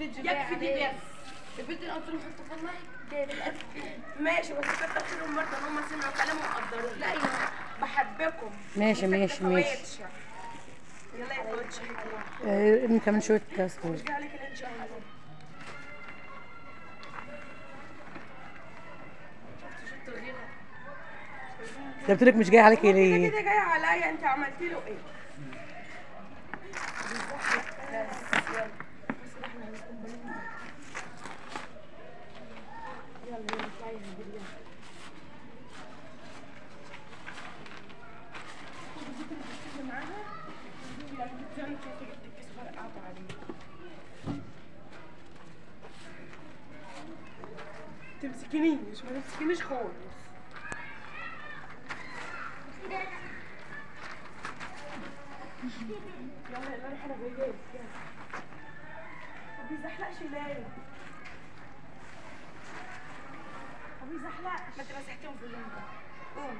الفيديو جاي يكفي دي عليه. بس الفيديو اللي قلت لهم حطوا في اللايك جاي للاسف ماشي بس كتر خيرهم برضه ان هم سمعوا كلامي وقدروا لا ايوه بحبكم ماشي وست ماشي ماشي كاوتش. يلا يا كوتش آه، ارمي كمان شويه كاستور مش جاي عليك ان شاء الله شفت الغيرة ده قلت لك مش جاي عليك هو كده ليه كده جاي عليا انت عملتي له ايه؟ تمسكنيش ما تمسكنيش خالص يلا يلا روح انا جايه ما بيزحلقش ليه؟ ما بيزحلقش ما انت مسحتهم في اللون ده قوم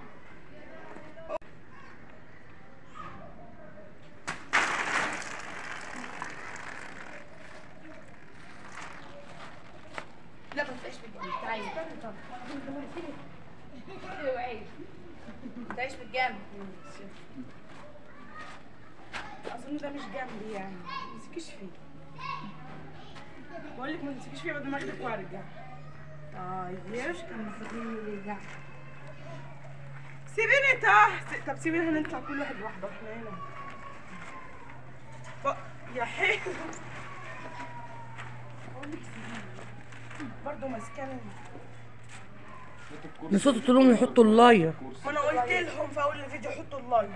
لا ما تبقاش بالجامد تعالي اوعي تعيش بالجامد اظن ده مش جنبي يعني ما تمسكيش فيه بقول لك ما تمسكيش فيه بدل ما اخدك وارجع طيب كان المفروض مني يرجع سيبيني تحت طب سيبيني هنطلع كل واحد لوحده احنا هنا ب... يا حلو بقول لك سيبيني برضه ماسكاني نسيت قلت لهم يحطوا اللايك ما انا قلت لهم في اول الفيديو حطوا اللايك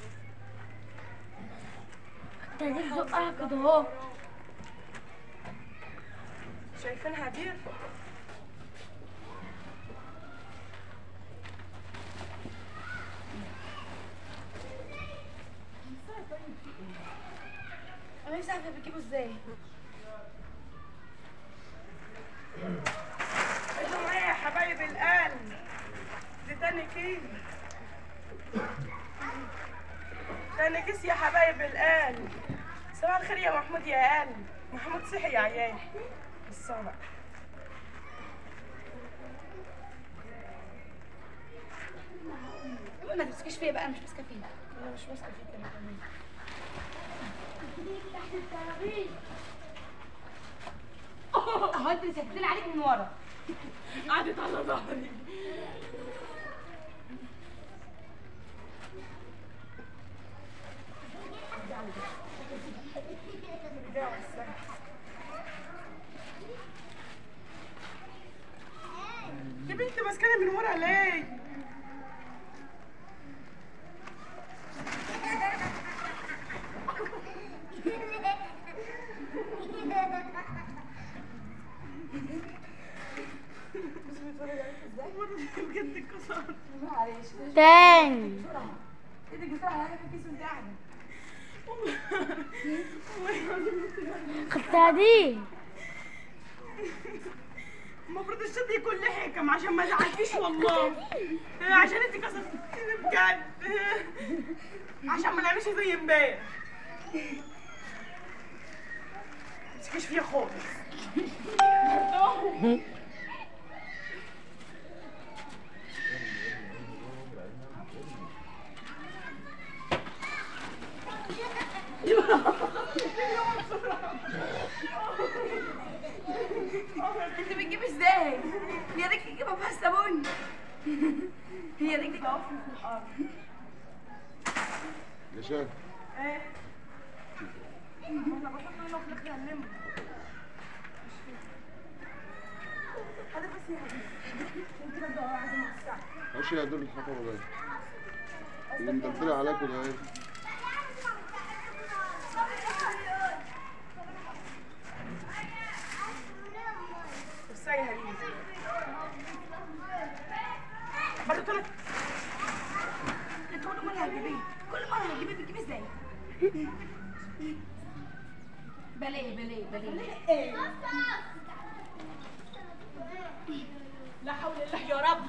تهديك زقها كده اهو شايفينها دي انا مش عارفه بتجيبه ازاي انتوا معايا يا حبايب القلب دي تاني كيس تاني كيس يا حبايب القلب صباح الخير يا محمود يا قلب محمود صحي يا عيال الصبح ما تمسكيش فيا بقى انا مش ماسكه فيا انا مش ماسكه فيك انا كمان اهو انت اللي سكتين عليك من ورا قعدت على ظهري يا بنتي ماسكاني من ورا ليه؟ بجد اتكسرت معلش تاني ايدك بتاعها عليك الكيس وانت قاعده خدتها دي المفروض الشد يكون له حكم عشان ما زعلتيش والله عشان انت كسرت بجد عشان ما نعملش زي امبارح متمسكيش فيها خالص انت بتجيب ازاي؟ يا ريت تجيبها بها صابون هي رجلك اهو في الارض يا شيخ ايه احنا بطلنا في الاخر هنلم هذا بس يا حبيبي انت برضه عايزه نوسع خش يا دول الحفر ولا ايه؟ اللي مدبري عليك ولا ايه؟ بس يا حبيبي برضه طلعت انت كل مره هتجيبيه كل مره هتجيبيه بتجيبيه ازاي؟ بلاي بلاي بلاي لا حول الله يا رب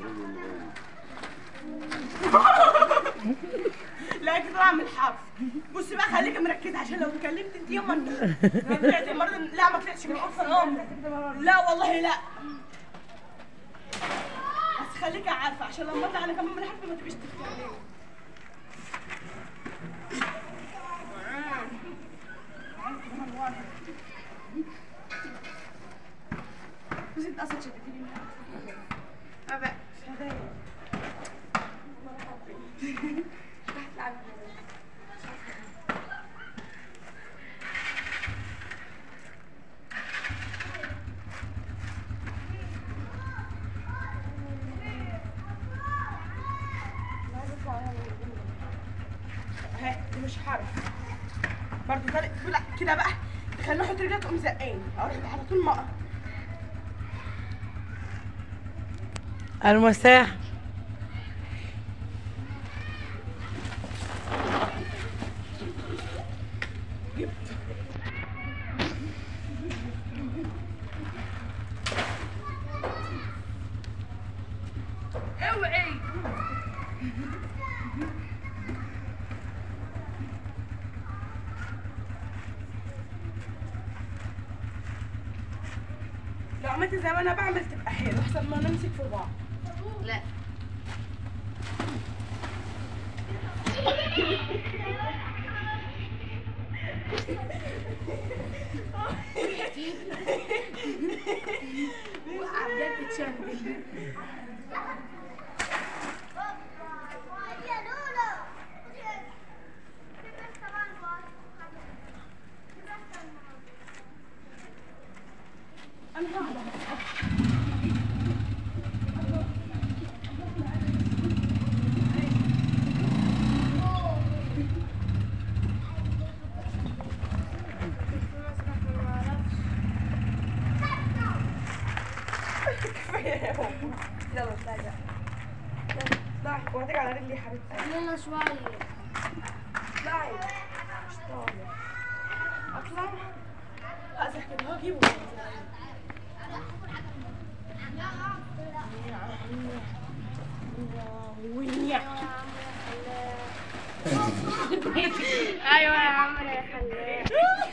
لا كده اعمل حرف بصي بقى خليكي مركزه عشان لو اتكلمت انت يوم ما طلعت المره دي- لا ما طلعتش من اوضه النوم لا والله لا بس خليكي عارفه عشان لما اطلع انا كمان من الحفله ما تبقيش تتكلمي بس انت اصلا شدتني من اه بقى هدايا اهي دي مش حرف برضه طارق لا كده بقى خلينا نحط رجلك تقوم زقاني اروح على طول ما المساح اوعي لو عملت زي ما انا بعمل تبقى حلو احسن ما نمسك في بعض لا وقع بجد تشنجل انا هقعد يلا اطلعي بقى يلا اطلعي واخدك على رجلي يا حبيبتي يلا شوية اطلعي مش طالع اطلع هقزح كده هجيبه وينيا ايوه يا عم يا خلاق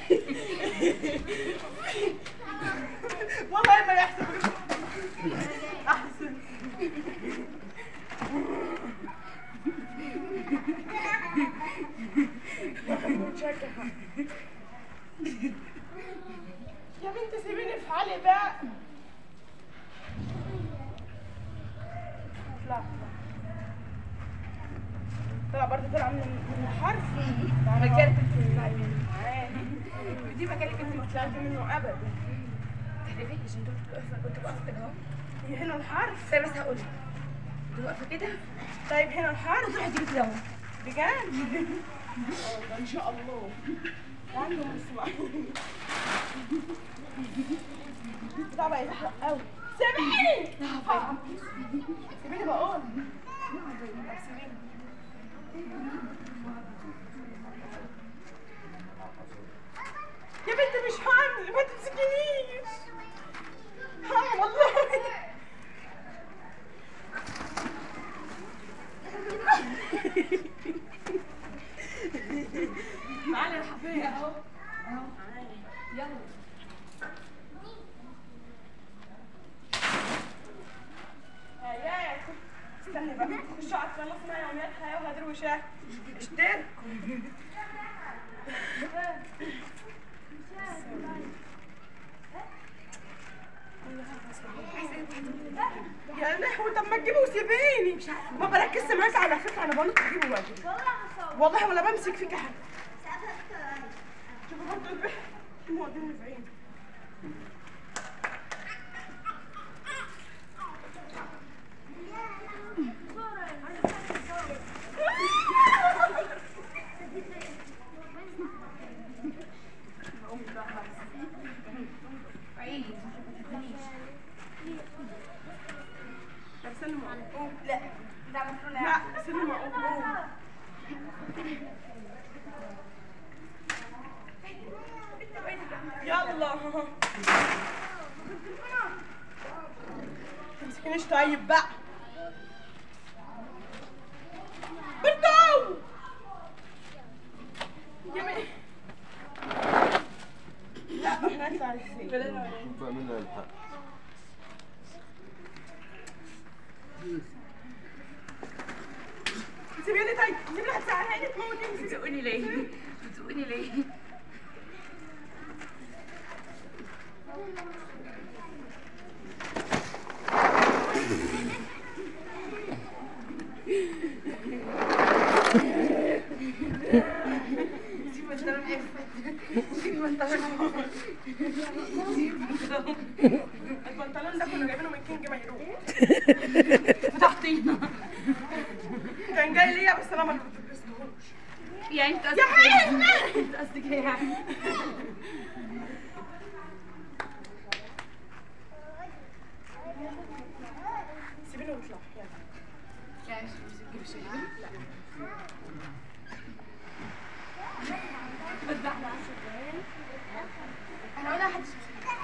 والله ما يحسب احسن يا بنت سيبيني في حالي بقى لا طلع برضه طلع من من الحرف مكانك دي مكانك انت ما طلعت منه ابدا تحلفي عشان انتوا كنتوا واقفه كنتوا واقفه كده اهو هي هنا الحرف استنى بس هقول لك كنتوا واقفه كده طيب هنا الحرف تروحي تيجي كده اهو بجد اه ده ان شاء الله عنده مسمع بتاع بقى يزحلق قوي سيبيني سيبيني بقول طب سيبيني يا بنت مش حامل ما تمسكينيش ها والله تعالى يا حبيبي اهو اهو يلا يا استني بقى خشوا على القناه اسمها يوميات حياه وهدر وشاه اشتركوا يا لهوي طب ما تجيبي وسيبيني ما بركزش معاك على فكره انا بنط اجيبه واجيب والله ولا بمسك فيك حاجه شوفوا برضه البحر موديني في عيني عيد طب استنى ما اقوم لا ده المفروض لا استنى ما اقوم يلا تمسكينيش طيب بقى بنتو يا مي لا احنا نطلع ازاي شوف بقى منها الحق سيبيني طيب سيبيني هتزعلها لي تموتني بتزقني ليه؟ بتزقني ليه؟ سيب البنطلون عفت سيب البنطلون البنطلون ده كنا جايبينه من كينج ميرو فتحتينا كان جاي ليا بس انا ما لبستهوش يعني انت يا قصدك حلوة انت قصدك ايه يعني؟ سيبيني ونطلع يلا يعني مش بتجيب الشيء انا ولا حد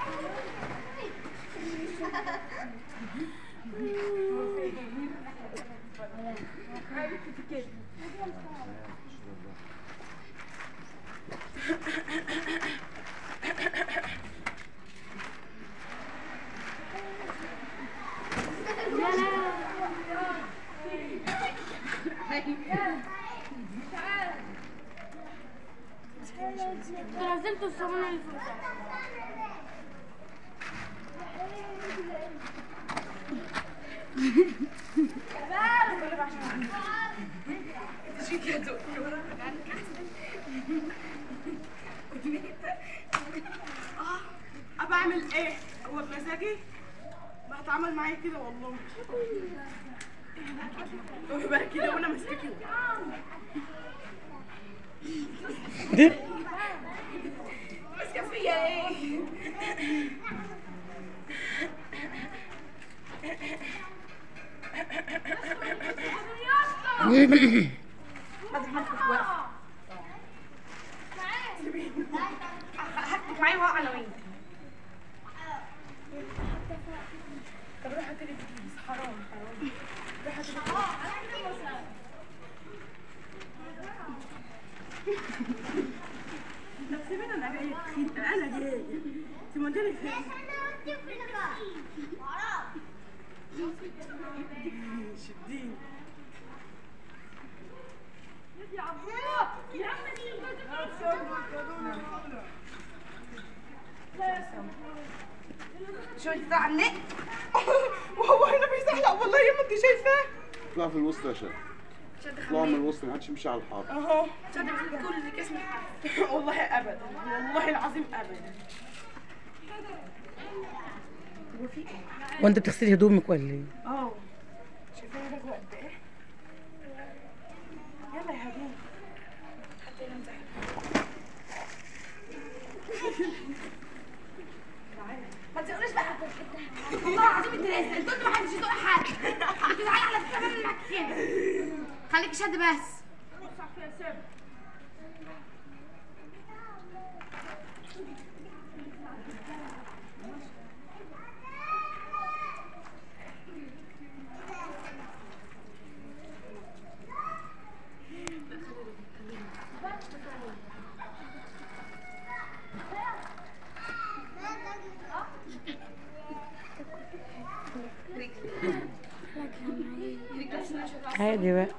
نزلت الصابون اللي فوق ابى اعمل ايه هو بمزاجي ما هتعامل معايا كده والله ويبقى كده وانا ماسكه ماسكه فيا ايه؟ لازم هدخل واقفه هاخدك معايا واقع انا وانت طب روح هاتلي بكيس حرام حرام روح هاتلي طب سيبيني انا جايه تخين انا جايه تموديني فين شديني شو انت على النت؟ وهو هنا بيزحلق والله يا ما انت شايفاه اطلع في الوسط يا شباب شد اطلعوا من خمام الوسط ما حدش يمشي على الحاره اهو شد كل جسمي والله ابدا والله العظيم ابدا وانت بتغسلي هدومك ولا ايه؟ اه شايفين رجوع قد ايه يلا يا هدوم حتى ينزل ما تقوليش بقى والله العظيم انت لازم انت قلت ما حدش يزق حد انت زعلان على فكره بعمل معاك كده خليك شد بس عادي بقى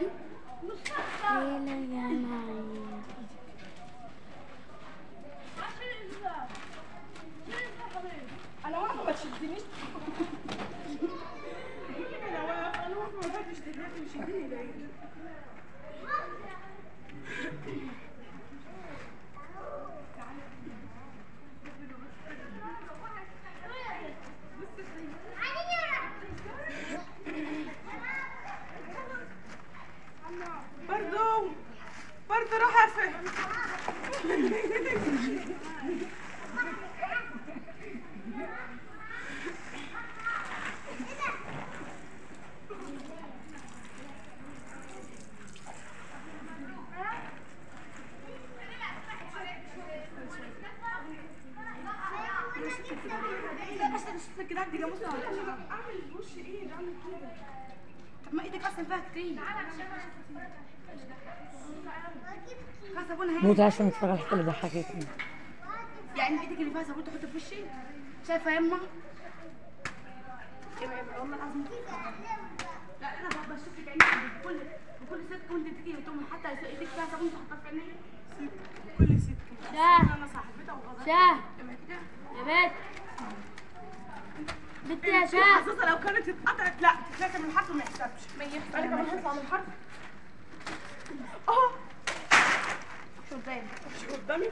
انا واقفه ما تشدنيش انا واقفه انا واقفه ما حدش دلوقتي يشدني ليه برضو برضو راح افهم بس بس كده دي جاموسه اعمل وش ايه اعمل كده طب ما ايدك اصلا فيها كتير فيها صابونه اهي موت عشان اتفرج على الحته اللي ضحكتني يعني ايدك اللي فيها صابون تحط في وشي شايفه يما يما يما والله العظيم لا انا ببقى بشوفك عينيك بكل بكل ست وانت تيجي تقوم حتى ايدك فيها صابون تحطها في عينيك كل ست شاه انا صاحبتها وغلط شاه يما كده يا بنت بنت يا شاه حاسسها لو كانت اتقطعت لا تتلاقى من الحرف ما يحسبش ما يحصل انا كمان هطلع من الحرف اه شو قدام مش قدامي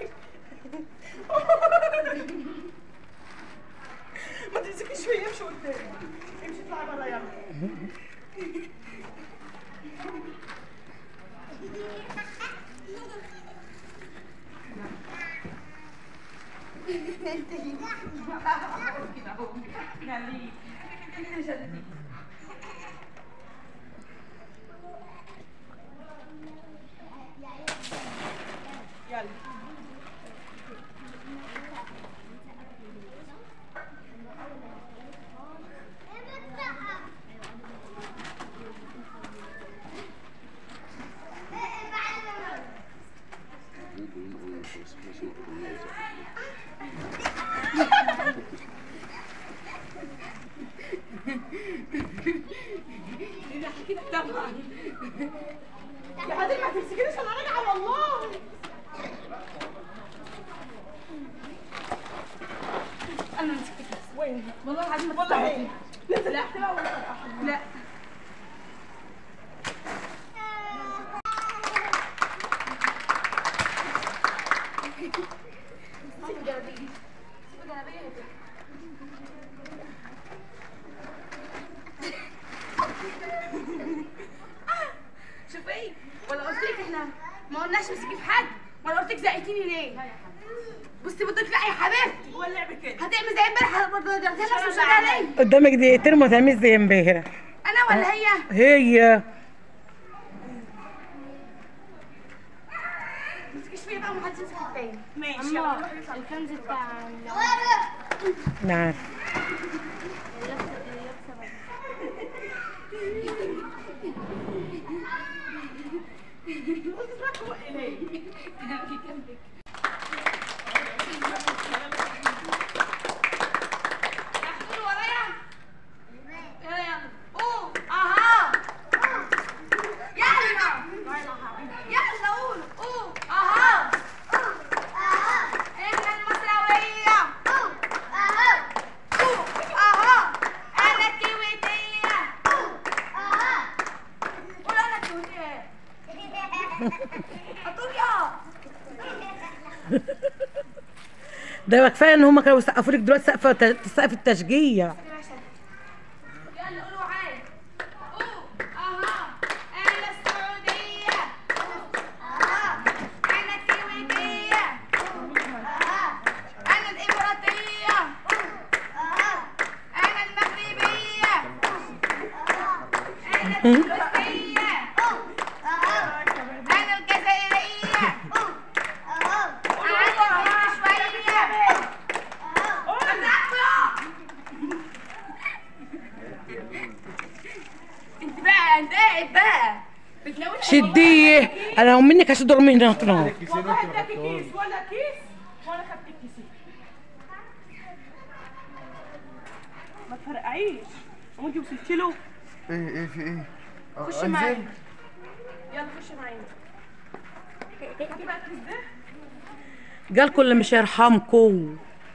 ما تمسكيش فيا امشي قدامي امشي اطلعي بره يلا يلا يا حبيبي ما تمسكينيش انا راجعه والله انا مسكتك وين والله العظيم ما والله تستاهل. ايه نزل احتمال ولا فرقعها لا شوفي ولا قلت لك احنا ما قلناش مسكي في حد ولا قلت لك زقتيني ليه بصي بدك لا يا حبيبتي هو اللعب كده هتعمل زي امبارح برضه ضربتها نفس الشجره ليه قدامك دقيقتين وما تعملش زي امبارح انا ولا هي هي ما تمسكيش فيا بقى ومحدش يمسك التاني ماشي يلا اما الكنز بتاع ال- انا عارفه اللبسه اللبسه بقى. بتتركوا اليه محمود ورايا يلا يلا قول اها يلا يلا قول قول اها احنا المصراوية قول اها انا الكويتية قول انا الكويتية هتقول يا ده بقى كفايه ان هم كانوا يسقفوا لك دلوقتي سقف سقف التشجيع يلا قولوا معايا قول اها انا السعودية اها انا الكويتية اها انا الاماراتية اها انا المغربية انا التونسية انا الجزائرية قعدت شوية انت بقى انت قاعد بقى بتلوش شديه انا لو منك هشد رغم اني هطلع والله اداكي كيس ولا كيس ولا خدت الكيسين ما تفرقعيش هو انت وصلتي له ايه ايه في ايه؟ آه، خش معايا. أنزل؟ يلا خشي معانا هاتي بقى الكيس ده جالكم اللي مش هيرحمكم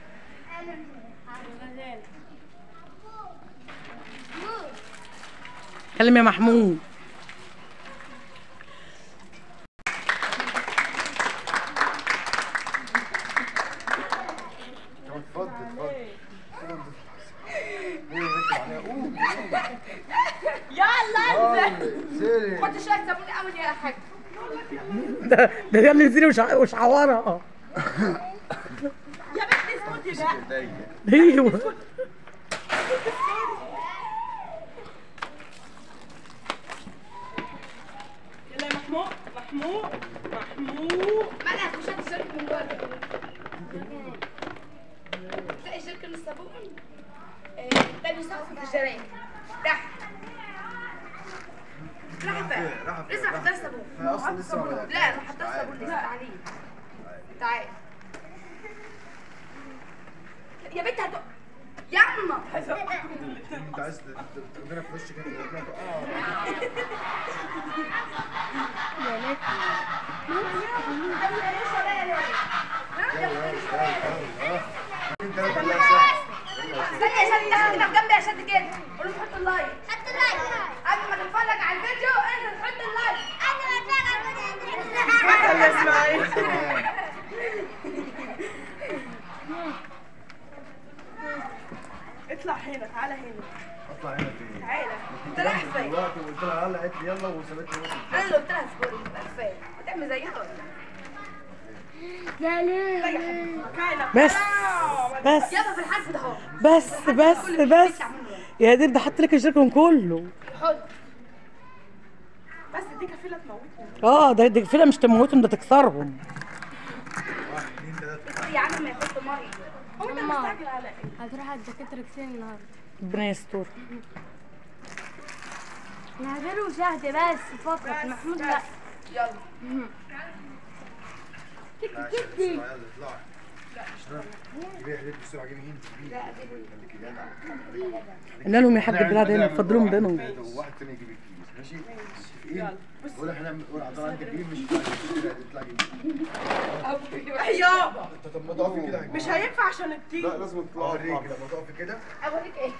كلم يا محمود طب اتفضل اتفضل اتفضل. ايه ركب عليها قوم يلا قوم انزلي حط شويه صابون اول يا حاج ده ده ده اللي نزلي وشع- وشعورها يا بنتي اسكتي بقى ايديا ايوه يلا يا محمود محمود محمود مالها مش هتشارك من بره تلاقي شركه من الصابون آه، تاني سقف في الجرايد تحت راح فين راح فين؟ لسه ما حطيتش صابون احنا اصلا لسه ما بدأناش. لا ما حطيتش تعال. صابون لسه تعالي تعالي يا بنت هتق يا عم انت عايز تقدرنا في وشك انت اه انت لا تقول استني يا شد تعالى كده في جنبي يا شد كده قول له حط اللايك حط اللايك قبل ما تتفرج على الفيديو انزل تحط اللايك انا بتفرج على الفيديو مثل يا اسماعيل اطلع هنا تعالى هنا اطلع هنا فين؟ تعالى انت رايح فين دلوقتي وقلت لها يلا قالت لي يلا وسابتني وقت انا اللي قلت لها اصبري تبقى كفايه هتعمل زيها ولا يا ليه مكانك بس بس يابا في الحرف ده اهو بس بس بس يا دير ده حط لك الجركن كله حط بس دي كفيله تموتني اه ده دي كفيله مش تموتهم ده تكسرهم واحد اثنين ثلاثة يا عم ما يحط ميه هو انت مستعجل على ايه؟ هتروح على الدكاتره كتير النهارده ربنا يستر نهدر وشهد بس فقط محمود لا يلا لا عشان اسمع يلا اطلعي اشرب جيبي حليب بسرعة جيبي هنا جيبي خليكي جدع قلنا لهم يا حاج البلاد هنا اتفضلوا بينهم وواحد تاني يجيب الكيس ماشي متفقين ولا احنا نقول عطانا انت تجيب مش تطلع جيب يابا انت طب ما تقفي كده مش هينفع عشان التيم لا لازم تطلع اوريك لما تقفي كده اوريك ايه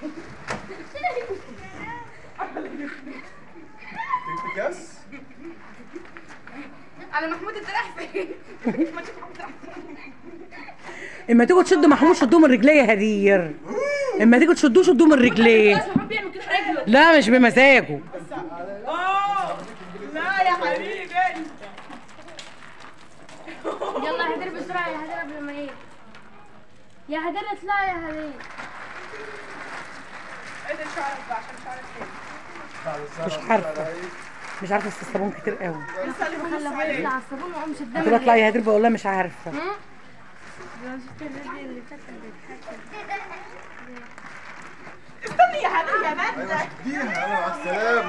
تجيب كاس انا محمود انت رايح فين ما تشوف محمود رايح فين اما تيجوا تشدوا محمود شدوه من رجليه يا هرير اما تيجوا تشدوه شدوه من رجليه محمود بيعمل كده رجله لا مش بمزاجه اه لا يا حبيبي يلا يا هدير بسرعه يا هدير قبل ما ايه يا هدير اطلعي يا هدير ادي شعرك بقى عشان شعرك ايه مش عارفه مش عارفه بس الصابون كتير قوي لسه اللي ببص خلى عليه يطلع على الصابون واقوم قلت شدها له اطلعي يا هدير بقول لها مش عارفه لو شفت الفيديو اللي فات كان بيضحك استني يا حبيبي يا بنت ايوه اديها انا مع السلامة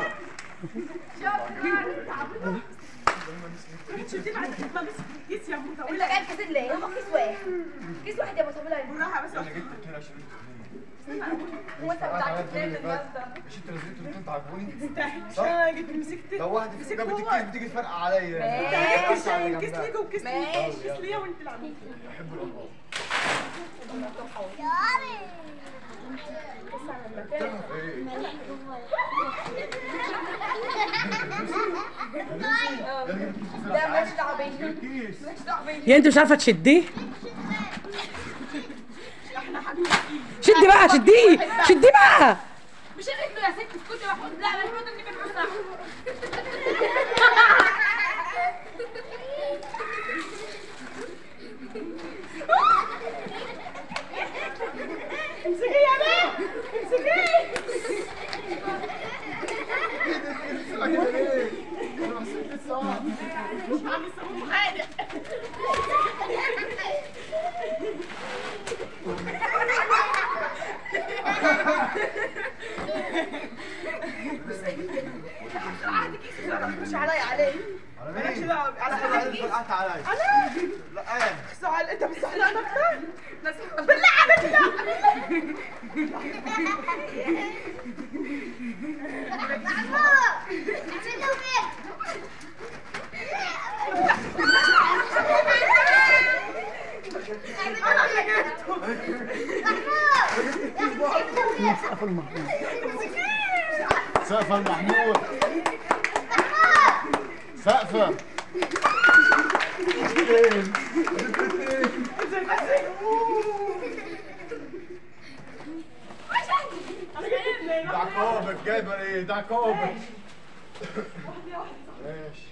شفتي بعد ما مسك الكيس يا ابو انت طويله جايب كيسين ليه؟ هو كيس واحد كيس واحد يا ابو طويله بالراحه بس انا جبت 22 هو انت بتاع مش انت نزلت قلت تعجبوني عشان انا جيت مسكت لو واحد في جابت الكيس بتيجي تفرقع عليا كيس كيس ليك وكيس ليك كيس ليا وانت اللي عامل بحب الالقاب لا ماليش دعوه بيا الكيس ماليش دعوه بيا يا انت مش عارفه تشديه شدي بقى شديه شديه بقى مش رجله يا ست اسكتي يا محمود لا محمود انت كان حصل امسكيه يا بنت امسكيه عامل صابون خانق مش عليا عليه مالكش دعوه على حاجه فرقعت عليا لا انا سؤال انت بتسأل انا اكتر بالله عليك لا انا اللي جبته قفل المحمود سقفة المحمود سقفة انا جايب لي ده عقابك جايبه ايه ده عقابك ماشي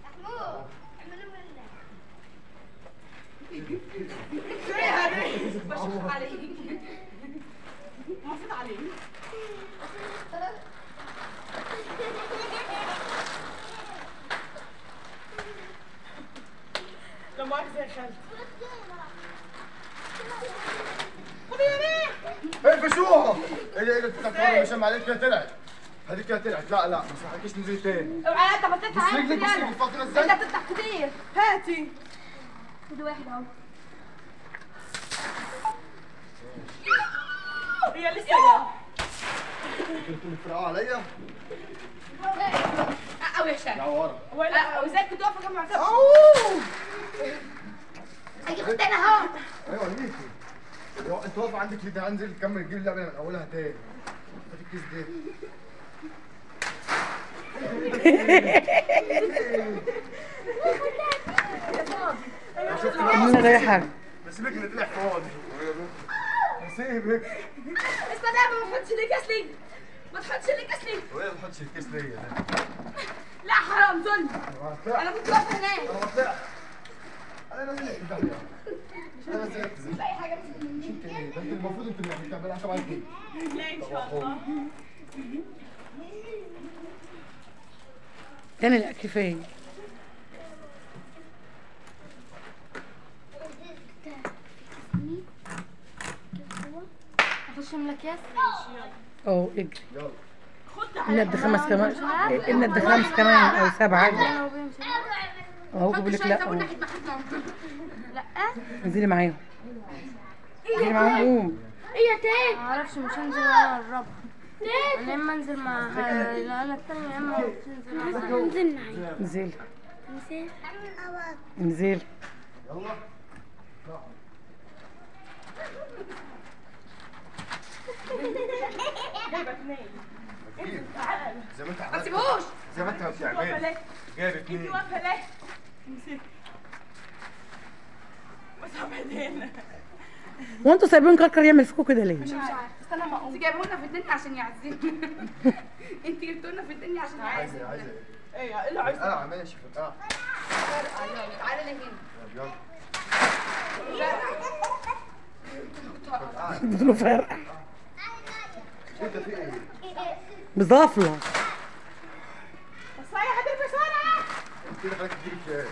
فيها دي بشوف عليك مفروض عليه لا مؤاخذة يا خالتي خدي يا بيه اقفشوها ايه ده ايه ده بتاعت مش عليك كده طلعت هذيك كده طلعت لا لا ما صحكيش تنزلي تاني اوعى انت بتطلع بص رجلك بص رجلك فاضيه ازاي انت بتفتح كتير هاتي خد واحد اهو هي لسه جايه انتوا بتفرقوا عليا قوي يا هشام يا ورا ولا وازاي كنت واقفه جنب عسل اوه اجي خد انا اهو ايوه ليكي هو انت واقف عندك ليه ده انزل كمل تجيب اللعبه من اولها تاني هات الكيس ده شفت عملنا ده يا حاج سيبك اللي طلع فاضي سيبك استنى ما تحطش لي كاس لي ما تحطش لي كاس لي وهي ما تحطش الكيس ليا ده لا حرام ظلم انا طلعت انا كنت واقفه هناك انا طلعت انا نازل في الدحيح انا نازل لا اي حاجه انت ايه ده انت المفروض انت اللي بتعملها طبعا انت لا ان شاء الله تاني لا كفايه اخش املى كاس اه اجري يلا خد ان ادي خمس كمان ان ادي خمس كمان او سبعه اجري انا وبيمشي اهو بقول لك لا من أهو. ناحيه محطنا لا انزلي معاهم انزلي معاهم قوم ايه يا تاني ما اعرفش مش هنزل وانا الرابعه انا اما انزل مع لا انا التانية يا اما تنزل مع نزلنا انزلي نزل انزلي يلا جايبه اثنين اكيد زي ما انت ما عملت تسيبوش زي ما انت واقفه بتعمل ليه جايب انت اتنين واقفه ليه امسك بس بعدين وانتوا سايبين كركر يعمل فيكم كده ليه؟ مش عارف استنى ما اقوم انت جايبونا في الدنيا عشان يعزينا انت جبتونا في الدنيا عشان عايزه يعزينا عايزه ايه ايه ايه اللي عايز القلعه ماشي في القلعه تعالى لهنا طب يلا في القلعه بدون فرق انت في ايه؟ بظافله بس هي هتلبس بسرعه كده خليك تجيب الكاس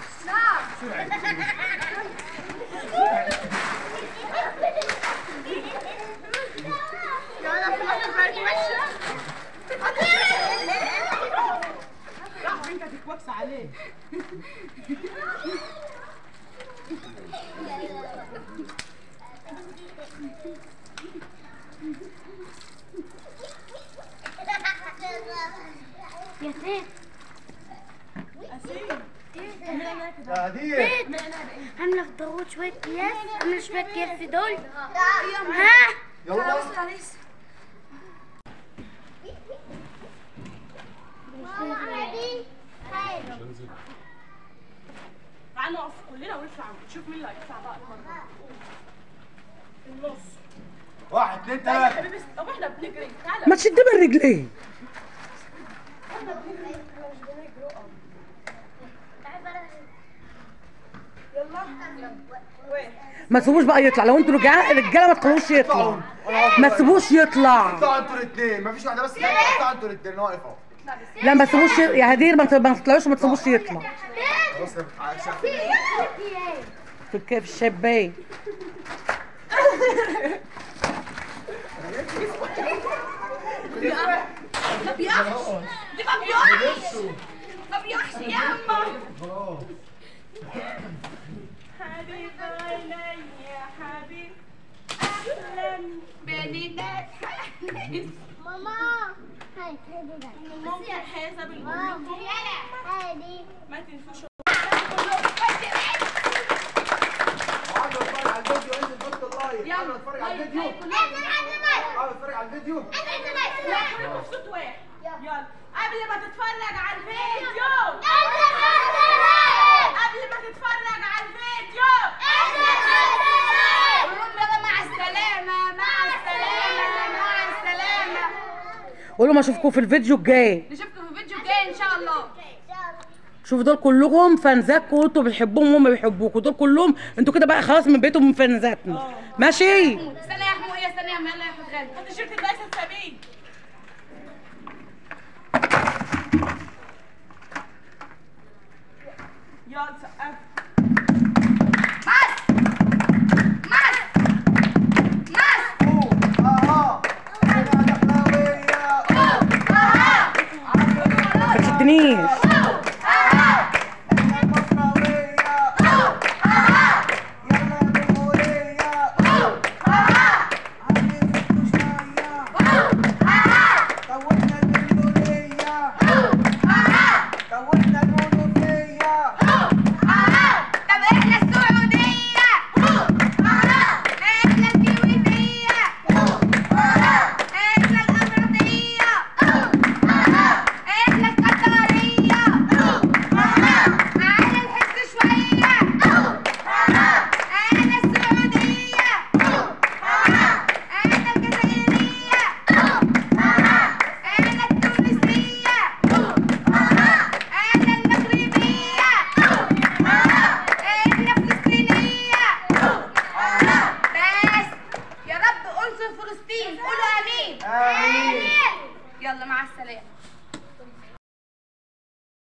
يلا في الاخر بقت وحشه راح بنتك تتوكس عليه يا تاني اسيل يا هديه عامله في ضغوط شويه اكياس عامله شويه اكياس في دول ها يلا تعال نقف كلنا ونطلع نشوف مين اللي هيطلع بقى المره النص واحد اثنين يا ثلاثة حبيبي طب احنا بنجري تعالى ما تشد بالرجلين وين ما تسيبوش بقى يطلع لو انتوا رجاله رجاله ما تخلوش يطلع ما تسيبوش يطلع اطلعوا انتوا الاثنين مفيش واحدة بس اطلعوا انتوا الاثنين انا واقف اهو لا ما تسيبوش ي- يا هدير ما ت- ما تطلعوش ما تسيبوش يطلع خلاص يا عشان في الك- في الشباك ما بيحش دي ما بيحش ما بيحش يا اما خلاص حبيب عيني يا حبيب احلى بنينات ماما هاي ممكن حسب الام هادي ما تنسوش تعالوا نتفرج على الفيديو انزل بص اللايك يلا. تعالوا نتفرج على الفيديو تعالوا نتفرج على الفيديو لا كلنا بصوت واحد يلا قبل ما تتفرج على الفيديو قبل ما تتفرج على الفيديو قول لهم يلا مع السلامة مع السلامة مع السلامة قولوا ما اشوفكم في الفيديو الجاي نشوفكم في فيديو جاي ان شاء الله شوفوا دول كلهم فانزاتكم وانتوا بتحبوهم وهم بيحبوكوا دول كلهم انتوا كده بقى خلاص من بيتهم من فانزاتنا ماشي استنى يا حمو ايه استنى يا عم يلا يا احمد غالي حط شركة ليس السبيل يلا سقف ماس ماس ماس اها انا دخلاوية اها تشدنيش